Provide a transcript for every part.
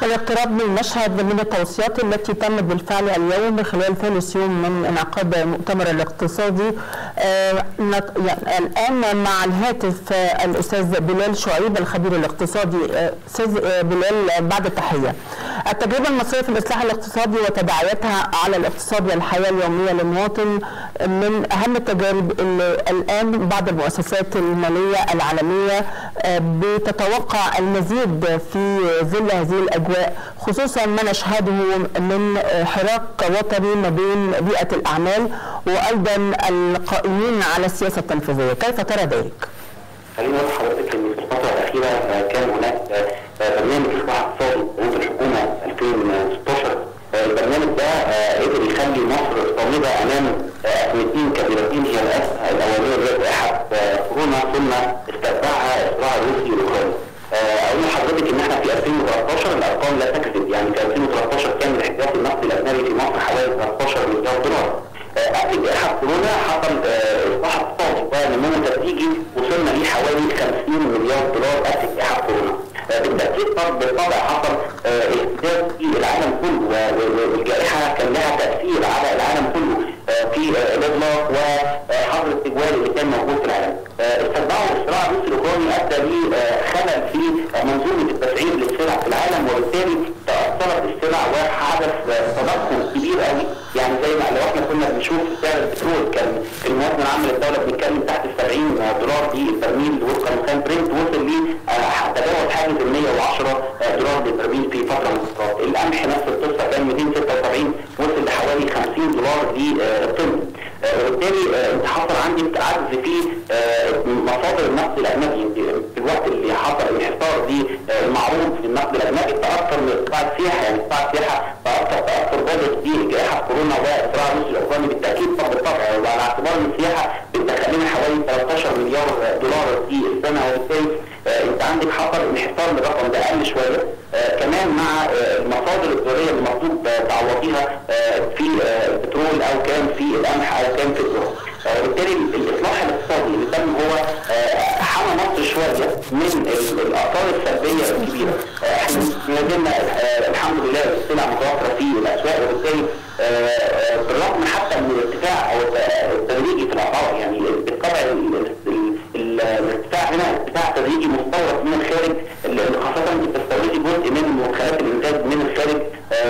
الاقتراب من المشهد من التوصيات التي تمت بالفعل اليوم خلال ثالث يوم من انعقاد المؤتمر الاقتصادي آه يعني الان مع الهاتف آه الاستاذ بلال شعيب الخبير الاقتصادي استاذ آه بلال بعد التحيه. التجربه المصريه في الاصلاح الاقتصادي وتداعياتها على الاقتصاد والحياه اليوميه للمواطن من اهم التجارب اللي الان بعض المؤسسات الماليه العالميه بتتوقع المزيد في ظل هذه الاجواء خصوصا ما نشهده من حراك وطني ما بين بيئه الاعمال وايضا القائمين على السياسه التنفيذيه، كيف ترى ذلك؟ خليني اقول لحضرتك ان في الفتره الاخيره كان هناك برنامج اصلاح اقتصادي قانون الحكومه 2016 البرنامج ده قدر يخلي مصر صامده امام ازمتين كبيرتين هي الازمه الاوليه اللي جائحه كورونا ثم استتبعها الصراع الروسي الاوكراني. اقول لحضرتك ان احنا في 2013 الارقام لا تكذب يعني في 2013 كان الاحتياطي النقدي الاجنبي في مصر حوالي 13 مليار دولار. قبل جائحه كورونا حصل اصلاح اقتصادي ونمو تدريجي وصلنا ليه حوالي 50 مليار دولار قبل جائحه كورونا. بالتاكيد بالطبع حصل اهتزاز في العالم كله والجائحه كان لها تاثير على العالم كله في الاغلاق وحظر التجوال اللي كان موجود في العالم. استتبعوا الصراع الروسي الاوكراني ادى لخلل في منظومه التسعير للسلع في العالم وبالتالي تاثرت السلع وحدث تضخم كبير قوي يعني زي ما لو احنا كنا بنشوف سعر البترول كان في الموازنه العامه للدوله بنتكلم تحت ال 70 دولار دي البرميل وفقا لخام برنت وصل ل تجاوز حاجز ال 110 دولار للبرميل في فتره من الفترات القمح نفس القصه كان 276 وصل لحوالي 50 دولار للطن وبالتالي انت حصل عندك عجز في مصادر النقد الاجنبي في الوقت اللي حصل انحصار للمعروض في النقد الاجنبي تاثر من قطاع السياحه يعني قطاع السياحه تاثر تاثر بالغ في جائحه كورونا والصراع الروسي الاوكراني بالتاكيد طب بالطبع وعلى اعتبار ان السياحه بتدخل لنا حوالي 13 مليار دولار في السنه وبالتالي انت عندك حصل انحصار للرقم ده اقل شويه كمان مع المصادر الدوليه اللي المفروض تعوضيها في البترول او كان في القمح او كان في الذره. وبالتالي الاصلاح الاقتصادي اللي تم هو حمى مصر شويه من الاثار السلبيه الكبيره. احنا ما زلنا الحمد لله السلع متوفره في الاسواق وبالتالي بالرغم حتى من الارتفاع او التدريجي في الاسعار يعني بالطبع الارتفاع هنا ارتفاع تدريجي مستورد من الخارج اللي خاصه انت بتستوردي جزء من مدخلات الانتاج من الخارج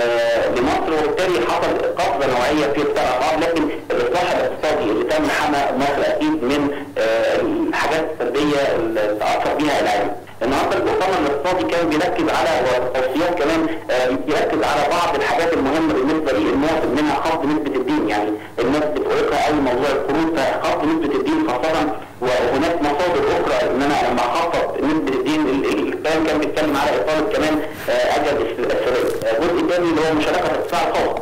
لمصر وبالتالي حصل قفزه نوعيه في ارتفاع الاسعار لكن الاصلاح الاقتصادي اللي تم حمى مصر اكيد من الحاجات السلبيه اللي تاثر بها العالم. النهارده المؤتمر الاقتصادي كان بيركز على توصيات كمان بيركز على بعض الحاجات المهمه بالنسبه للمواطن منها خفض نسبه الدين يعني الناس بتقولها قوي موضوع القروض فخفض نسبه الدين خاصه وهناك مصادر اخرى ان انا لما اخفض نسبه الدين الكلام كان بيتكلم على اطاله كمان اجل السريه. الجزء الثاني اللي هو مشاركه القطاع الخاص.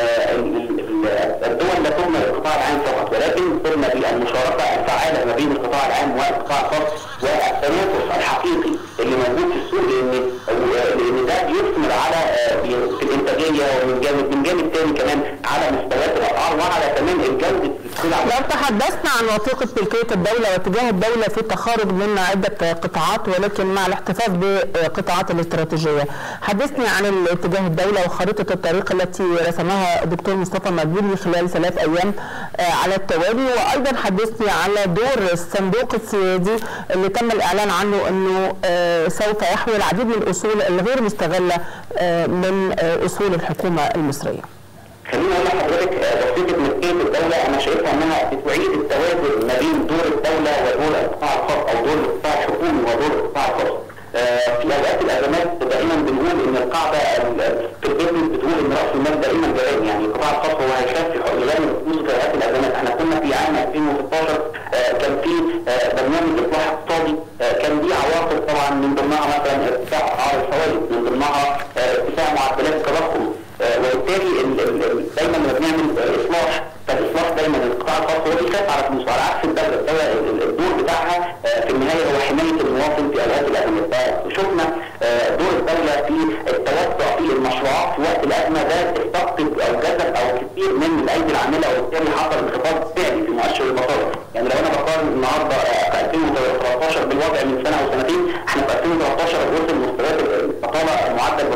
الدول لا تبنى القطاع العام فقط ولكن تبنى بالمشاركه الفعاله ما بين القطاع العام والقطاع الخاص والتنافس الحقيقي اللي موجود في السوق لان لان ده بيثمر على في الانتاجيه ومن جانب من جانب ثاني كمان على مستويات الاسعار وعلى كمان الجوده لو تحدثنا عن وثيقة ملكية الدولة واتجاه الدولة في التخارج من عدة قطاعات ولكن مع الاحتفاظ بقطاعات الاستراتيجية حدثني عن اتجاه الدولة وخريطة الطريق التي رسمها الدكتور مصطفى مدبولي خلال ثلاث أيام على التوالي وأيضا حدثني على دور الصندوق السيادي اللي تم الإعلان عنه أنه سوف يحوي العديد من الأصول الغير مستغلة من أصول الحكومة المصرية خليني اقول لحضرتك وثيقه ملكيه الدوله انا شايفها انها بتعيد التوازن ما بين دور الدوله ودور القطاع الخاص او دور القطاع الحكومي ودور القطاع الخاص. في اوقات الازمات دائما بنقول ان القاعده في البيزنس بتقول ان راس المال دائما جبان يعني القطاع الخاص هو هيخفف يغني فلوسه في اوقات الازمات احنا كنا في عام 2016 كان في برنامج اصلاح اقتصادي كان ليه عواقب طبعا من ضمنها مثلا ارتفاع اسعار الفوائد من ضمنها ارتفاع معدلات التضخم وبالتالي دايما لما بنعمل اصلاح فالاصلاح دايما القطاع الخاص هو بيخاف على فلوسه على عكس الدوله، الدوله الدور بتاعها في النهايه هو حمايه المواطن في اوقات الازمات، فشفنا دور الدوله في التوسع في المشروعات في وقت الازمه ده استقطب او جذب او كثير من الايدي العامله وبالتالي حصل انخفاض فعلي في مؤشر البطاله، يعني لو انا بقارن النهارده في 2013 بالوضع من سنه او سنتين احنا في 2013 وصل مستويات البطاله معدل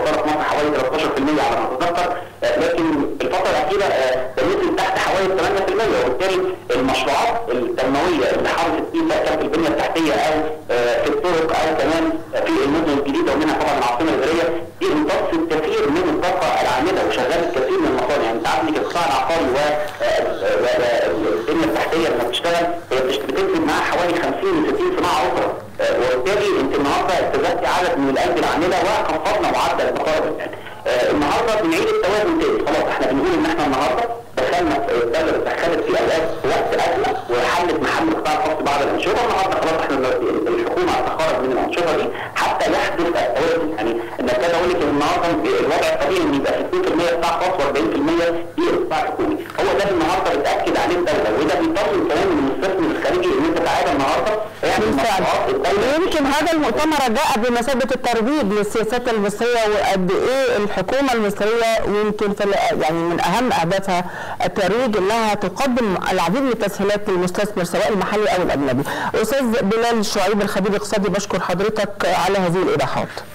البطاله في مصر حوالي 13% على ما اتذكر لكن الفتره الاخيره ده نزل تحت حوالي 8% وبالتالي المشروعات التنمويه اللي حصلت فيه سواء كانت في البنيه التحتيه او في الطرق او كمان في المدن الجديده ومنها طبعا العاصمه الاداريه دي امتص الكثير من الطاقه العامله وشغلت كثير من المصانع يعني انت عارف ان القطاع العقاري والبنيه التحتيه لما بتشتغل هي بتنتج معاها حوالي 50 ل 60 صناعه اخرى وبالتالي انت النهارده استزدت عدد من الايدي العامله وخفضنا معدل التقارب يعني النهارده بنعيد التوازن تاني خلاص احنا بنقول ان احنا النهارده دخلنا الدوله دخلت في اوقات في وقت ازمه وحلت محل القطاع الخاص بعض الانشطه النهارده خلاص احنا الحكومه هتتخرج من الانشطه دي حتى يحدث التوازن يعني انا كده اقول لك ان النهارده الوضع الطبيعي ان يبقى 60% قطاع خاص و40% دي قطاع حكومي هو ده النهارده بتاكد عليه الدوله وده بيطلب كمان من المستثمر الخارجي ان انت تعالى النهارده يعني يمكن هذا المؤتمر جاء بمثابه الترويج للسياسات المصريه وقد ايه الحكومه المصريه ويمكن يعني من اهم اهدافها الترويج انها تقدم العديد من التسهيلات للمستثمر سواء المحلي او الاجنبي. استاذ بلال الشعيب الخبير الاقتصادي بشكر حضرتك على هذه الايضاحات.